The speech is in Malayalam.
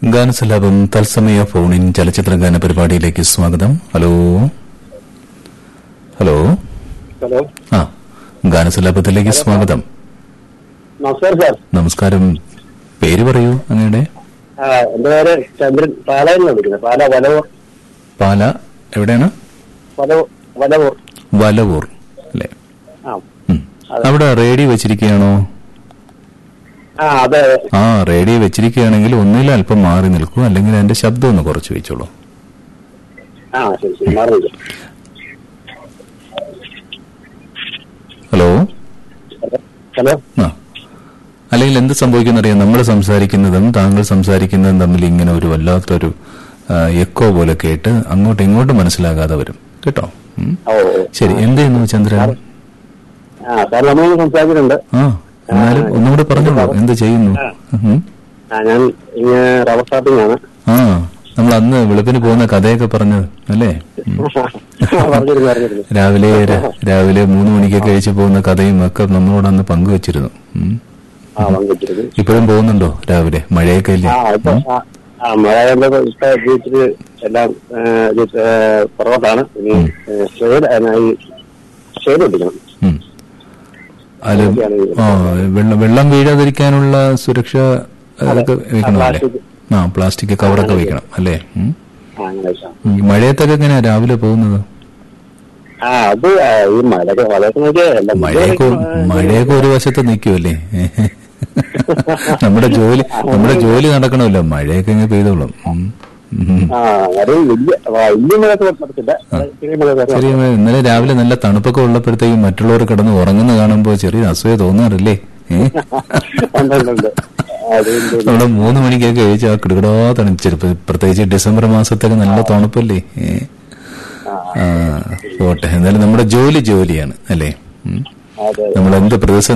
ഗാനസലാപം തത്സമയ ഫോണിൻ ചലച്ചിത്ര ഗാന പരിപാടിയിലേക്ക് സ്വാഗതം ഹലോ ഹലോ ഹലോ ആ ഗാനസലാപത്തിലേക്ക് സ്വാഗതം നമസ്കാരം സാർ നമസ്കാരം പേര് പറയൂ അങ്ങയുടെ ആ, എന്റെ പേര് ചന്ദ്രൻ പാലായിൽ നിന്നാണ് വിളിക്കുന്നത് പാല വലവൂർ പാല എവിടെയാണ് വലവൂർ വലവൂർ വലവൂർ അല്ലേ ആ ഉം. അവിടെ റേഡിയോ വെച്ചിരിക്കുകയാണോ ആ അതെ ആ റേഡിയോ വെച്ചിരിക്കുകയാണെങ്കിൽ ഒന്നിലും അല്പം മാറി നിൽക്കൂ അല്ലെങ്കിൽ അതിന്റെ ശബ്ദം ഒന്ന് കുറച്ച് വെച്ചോളൂ ആ ശരി ശരി മാറി നിൽക്കാം. ഹലോ ഹലോ ആ അല്ലെങ്കിൽ എന്ത് സംഭവിക്കുന്നറിയാം നമ്മൾ സംസാരിക്കുന്നതും താങ്കൾ സംസാരിക്കുന്നതും തമ്മിൽ ഇങ്ങനെ ഒരു വല്ലാത്തൊരു ആ, എക്കോ പോലെ കേട്ട് അങ്ങോട്ടും ഇങ്ങോട്ടും മനസ്സിലാകാതെ വരും കേട്ടോ ഉം. ഓ ഓ. ശരി എന്ത് ചെയ്യുന്നു ചന്ദ്രൻ ആ സാർ നമ്മൾ സംസാരിച്ചിട്ടുണ്ട് ആ എന്നാലും ഒന്നുകൂടെ പറഞ്ഞോളൂ എന്ത് ചെയ്യുന്നു ഉം. ആ ഞാൻ ഇങ്ങനെ റബ്ബർ ഷാപ്പിംഗ് ആണ് ആ നമ്മൾ അന്ന് വെളുപ്പിന് പോകുന്ന കഥയൊക്കെ പറഞ്ഞത് അല്ലേ ഉം. പറഞ്ഞിരുന്നു പറഞ്ഞിരുന്നു രാവിലെ ര- രാവിലെ മൂന്ന് മണിക്കൊക്കെ കഴിച്ചു പോകുന്ന കഥയും ഒക്കെ നമ്മളോട് അന്ന് പങ്കുവച്ചിരുന്നു ഉം. ആ പങ്കിട്ടിരുന്നു ഇപ്പോഴും പോകുന്നുണ്ടോ രാവിലെ മഴയൊക്കെ ഇല്ലേ ആ ഇപ്പൊ ആ, ആ മഴ കൊണ്ട് ഇപ്പൊ ജീവിച്ചിട്ട് എല്ലാം ഏ, ഇത്, ഏ, പുറകോട്ടാണ് ഇനി ഷെയ്ഡ് ഈ ഷെയ്ഡ് ഒട്ടിക്കണം ഉം. അല്ല ആ വെള്ളം വെള്ളം വീഴാതിരിക്കാനുള്ള സുരക്ഷ അതൊക്കെ വെക്കണം അല്ലേ പ്ലാസ്റ്റിക്. ആ പ്ലാസ്റ്റിക് കവറൊക്കെ വെക്കണം അല്ലേ ഉം. ആ അങ്ങനെ വെച്ചാ. ഉം. മഴയത്തൊക്കെ എങ്ങനെയാ രാവിലെ പോകുന്നത് ആ അത് ആ, ഈ മഴയൊക്കെ വളരെ നോക്കിയാ എല്ലാം മഴയൊക്കെ മഴയൊക്കെ ഒരു വശത്ത് നിൽക്കുമല്ലേ നമ്മുടെ ജോലി നമ്മുടെ ജോലി നടക്കണമല്ലോ മഴയൊക്കെ ഇങ്ങനെ പെയ്തോളും ഉം. ഉം. ആ അത് വലിയ വലിയ മഴയൊക്കെ നടത്തില്ല ചെറിയ മഴ ചെറിയ മഴ. ഇന്നലെ രാവിലെ നല്ല തണുപ്പൊക്കെ ഉള്ളപ്പോഴത്തേക്കും മറ്റുള്ളവർ കിടന്ന് ഉറങ്ങുന്ന കാണുമ്പോൾ ചെറിയ അസൂയ തോന്നാറില്ലേ ഏ? ഉണ്ട് ഉണ്ട്, ഉണ്ട് അതുകൊണ്ട് നമ്മുടെ മൂന്ന് മണിക്കൊക്കെ കഴിച്ച് ആ കിടുകിടാ തണുപ്പിച്ചിരിപ്പ് പ്രത്യേകിച്ച് ഡിസംബർ മാസത്തൊക്കെ നല്ല തണുപ്പല്ലേ ഏ? ആ പോട്ടെ എന്നാലും നമ്മുടെ ജോലി ജോലിയാണ് അല്ലേ ഉം. അതെ നമ്മൾ എന്ത് പ്രതിസന്ധി